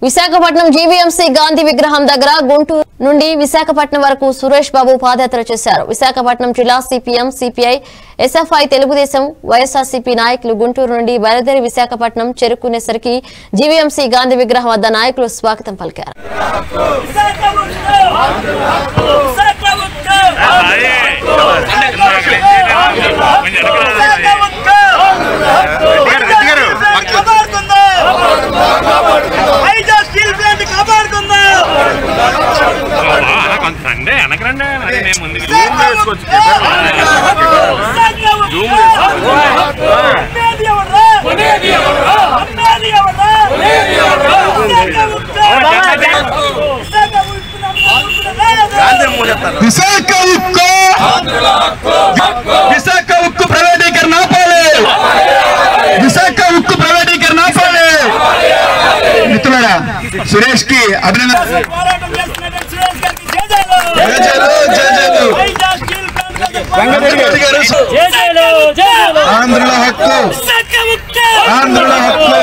Visakhapatnam GVMC Gandhi విగ్రహం దగ్గర గుంటూరు నుండి విశాఖపట్నం వరకు సురేష్ బాబు పాదయాత్ర చేశారు విశాఖపట్నం జిల్లా CPM CPI SFI Telugu Desam YSRCP నాయకులు గుంటూరు నుండి బయలుదేరి విశాఖపట్నం చేరుకునేసరికి జీవీఎంసీ గాంధీ విగ్రహం వద్ద నాయకులు స్వాగతం పలికారు అంటే వెనకరండి అదే నేను ముందుకు విశాఖ ఉక్కు విశాఖ ఉక్కు ప్రైవేటీకరణ ఆపాలి విశాఖ ఉక్కు ప్రైవేటీకరణ ఆపాలి మిత్రులారా సురేష్ కి అభినందన జయజయలు, జయజయలు. వెంకటరెడ్డి గారు ఆంధ్రుల హక్కు ఆంధ్రుల హక్కు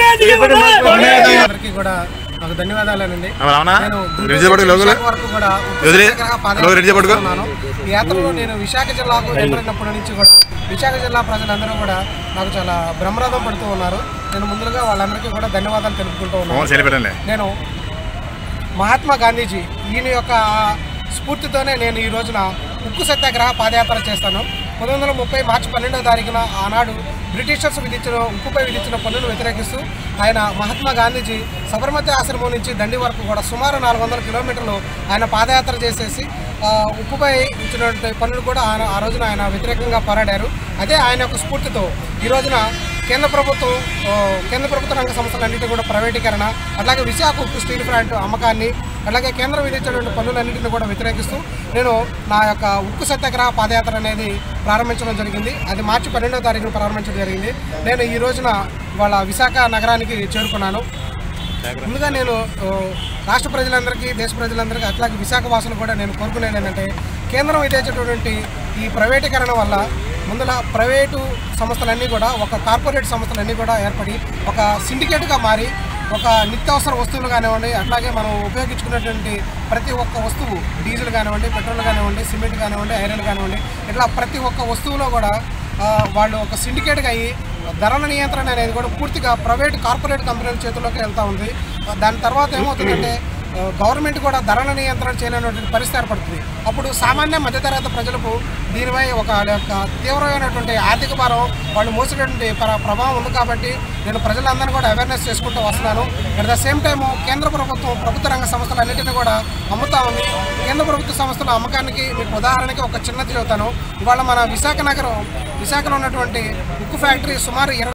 అందరికీ కూడా నాకు ధన్యవాదాలేనండి నేను గుంటూరు నుంచి విశాఖ వరకు కూడా ఉత్తరాఖండ్ పాదయాత్ర చేస్తున్నాను. ఈ యాత్రలో నేను విశాఖ జిల్లాకు ఎంటరైనప్పటి నుంచి కూడా విశాఖ జిల్లా ప్రజలందరూ కూడా నాకు చాలా బ్రహ్మరథం పడుతూ ఉన్నారు నేను ముందుగా వాళ్ళందరికీ కూడా ధన్యవాదాలు తెలుపుకుంటూ ఉన్నాను నేను మహాత్మా గాంధీజీ ఈయన యొక్క స్ఫూర్తితోనే నేను ఈ రోజున ఉక్కు సత్యాగ్రహ పాదయాత్ర చేస్తాను పంతొమ్మిది వందల ముప్పై మార్చి పన్నెండవ తారీఖున ఆనాడు బ్రిటిషర్స్ విధించిన ఉక్కుపై విధించిన పన్నును వ్యతిరేకిస్తూ ఆయన మహాత్మా గాంధీజీ సబర్మతి ఆశ్రమం నుంచి దండి వరకు కూడా సుమారు నాలుగు వందల కిలోమీటర్లు ఆయన పాదయాత్ర చేసేసి ఆ, ఉక్కుపై ఇచ్చినటువంటి పనులు కూడా ఆయన ఆ రోజున ఆయన వ్యతిరేకంగా పోరాడారు అదే ఆయన యొక్క స్ఫూర్తితో ఈ రోజున కేంద్ర ప్రభుత్వం ఆ, కేంద్ర ప్రభుత్వ రంగ సంస్థలన్నింటి కూడా ప్రైవేటీకరణ అలాగే విశాఖ ఉక్కు స్టీల్ ప్లాంట్ అమ్మకాన్ని అలాగే కేంద్రం విధించినటువంటి పన్నులన్నింటినీ కూడా వ్యతిరేకిస్తూ నేను నా యొక్క ఉక్కు సత్యాగ్రహ పాదయాత్ర అనేది ప్రారంభించడం జరిగింది అది మార్చి పన్నెండవ తారీఖున ప్రారంభించడం జరిగింది నేను ఈ రోజున వాళ్ళ విశాఖ నగరానికి చేరుకున్నాను ముందుగా నేను ఆ, రాష్ట్ర ప్రజలందరికీ దేశ ప్రజలందరికీ అట్లాగే విశాఖ వాసులు కూడా నేను కోరుకునేది ఏంటంటే కేంద్రం విధించేటటువంటి ఈ ప్రైవేటీకరణ వల్ల ముందుల ప్రైవేటు సంస్థలన్నీ కూడా ఒక కార్పొరేట్ సంస్థలన్నీ కూడా ఏర్పడి ఒక సిండికేట్గా మారి ఒక నిత్యావసర వస్తువులు కానివ్వండి అట్లాగే మనం ఉపయోగించుకున్నటువంటి ప్రతి ఒక్క వస్తువు డీజిల్ కానివ్వండి పెట్రోల్ కానివ్వండి సిమెంట్ కానివ్వండి ఐరన్ కానివ్వండి ఇట్లా ప్రతి ఒక్క వస్తువులో కూడా ఆ, వాళ్ళు ఒక సిండికేట్గా అయ్యి ధరల నియంత్రణ అనేది కూడా పూర్తిగా ప్రైవేట్ కార్పొరేట్ కంపెనీల చేతుల్లోకి వెళ్తూ ఉంది దాని తర్వాత ఏమవుతుందంటే ఆ, గవర్నమెంట్ కూడా ధరల నియంత్రణ చేయలేనటువంటి పరిస్థితి ఏర్పడుతుంది అప్పుడు సామాన్య మధ్యతరగతి ప్రజలకు దీనిపై ఒక వాళ్ళ యొక్క తీవ్రమైనటువంటి ఆర్థిక భారం వాళ్ళు మోసేటటువంటి ప్ర- ప్రభావం ఉంది కాబట్టి నేను ప్రజలందరినీ కూడా అవేర్నెస్ చేసుకుంటూ వస్తున్నాను అట్ ద సేమ్ టైం కేంద్ర ప్రభుత్వం ప్రభుత్వ రంగ సంస్థలన్నింటినీ కూడా అమ్ముతా ఉంది కేంద్ర ప్రభుత్వ సంస్థల అమ్మకానికి మీకు ఉదాహరణకి ఒక చిన్నది చెబుతాను ఇవాళ మన విశాఖ నగరం విశాఖలో ఉన్నటువంటి ఉక్కు ఫ్యాక్టరీ సుమారు ఇరవై